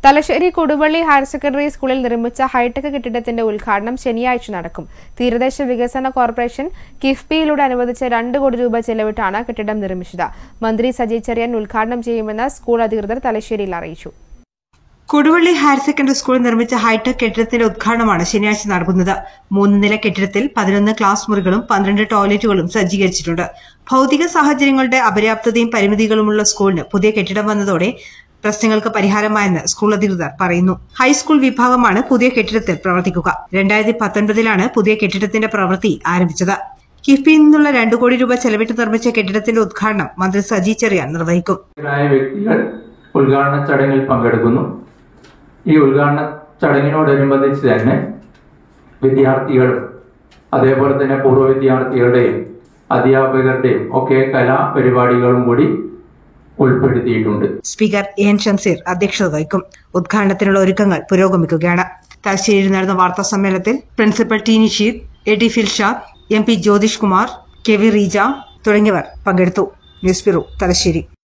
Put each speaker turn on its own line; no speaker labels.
Thalassery Koduvally higher secondary സ്കൂളിൽ നിർമ്മിച്ച hi tech കെട്ടിടത്തിന്റെ ഉദ്ഘാടനം ശനിയാഴ്ച നടക്കും തീരദേശ വികസന കോർപ്പറേഷൻ കിഫ്ബിയിലൂടെ അനുവദിച്ച രണ്ട് കോടി രൂപ ചെലവിട്ടാണ് കെട്ടിടം നിർമ്മിച്ചത് മന്ത്രി സജി ചെറിയാൻ ഉദ്ഘാടനം ചെയ്യുമെന്ന് സ്കൂൾ അധികൃതർ തലശ്ശേരിയിൽ അറിയിച്ചു
കൊടുവള്ളി ഹയർ സെക്കൻഡറി സ്കൂൾ നിർമ്മിച്ച ഹൈടെക് കെട്ടിടത്തിന്റെ ഉദ്ഘാടനമാണ് ശനിയാഴ്ച നടക്കുന്നത് മൂന്ന് നില കെട്ടിടത്തിൽ പതിനൊന്ന് ക്ലാസ് മുറികളും പന്ത്രണ്ട് ടോയ്ലറ്റുകളും സജ്ജീകരിച്ചിട്ടുണ്ട് ഭൌതിക സാഹചര്യങ്ങളുടെ അപര്യാപ്തതയും പരിമിതികളുമുള്ള സ്കൂളിന് പുതിയ കെട്ടിടം വന്നതോടെ പ്രശ്നങ്ങൾക്ക് പരിഹാരമായെന്ന് സ്കൂൾ അധികൃതർ പറയുന്നു ഹൈസ്കൂൾ വിഭാഗമാണ് പുതിയ കെട്ടിടത്തിൽ പ്രവർത്തിക്കുക രണ്ടായിരത്തി പത്തൊൻപതിലാണ് പുതിയ കെട്ടിടത്തിന്റെ പ്രവൃത്തി ആരംഭിച്ചത് കിഫ്ബിയിൽ നിന്നുള്ള രണ്ടു കോടി രൂപ ചെലവിട്ട് നിർമ്മിച്ച കെട്ടിടത്തിന്റെ ഉദ്ഘാടനം മന്ത്രി സജി ചെറിയാൻ നിർവഹിക്കും
ായ വ്യക്തികൾ ഉദ്ഘാടന ചടങ്ങിൽ പങ്കെടുക്കുന്നു ഈ ഉദ്ഘാടന ചടങ്ങിനോടനുബന്ധിച്ച് തന്നെ വിദ്യാർത്ഥികളും അതേപോലെ തന്നെ പൂർവ്വ വിദ്യാർത്ഥികളുടെയും അധ്യാപകരുടെയും ഒക്കെ കലാപരിപാടികളും കൂടി ഉൾപ്പെടുത്തിയിട്ടുണ്ട്
സ്പീക്കർ എൻ ഷംസീർ അധ്യക്ഷത വഹിക്കും ഉദ്ഘാടനത്തിനുള്ള ഒരുക്കങ്ങൾ പുരോഗമിക്കുകയാണ് തലശ്ശേരിയിൽ നടന്ന വാർത്താ സമ്മേളനത്തിൽ principal T Nisheed A T Filshad M P Jyothish Kumar K V Reeja തുടങ്ങിയവർ പങ്കെടുത്തു ന്യൂസ് ബ്യൂറോ തലശ്ശേരി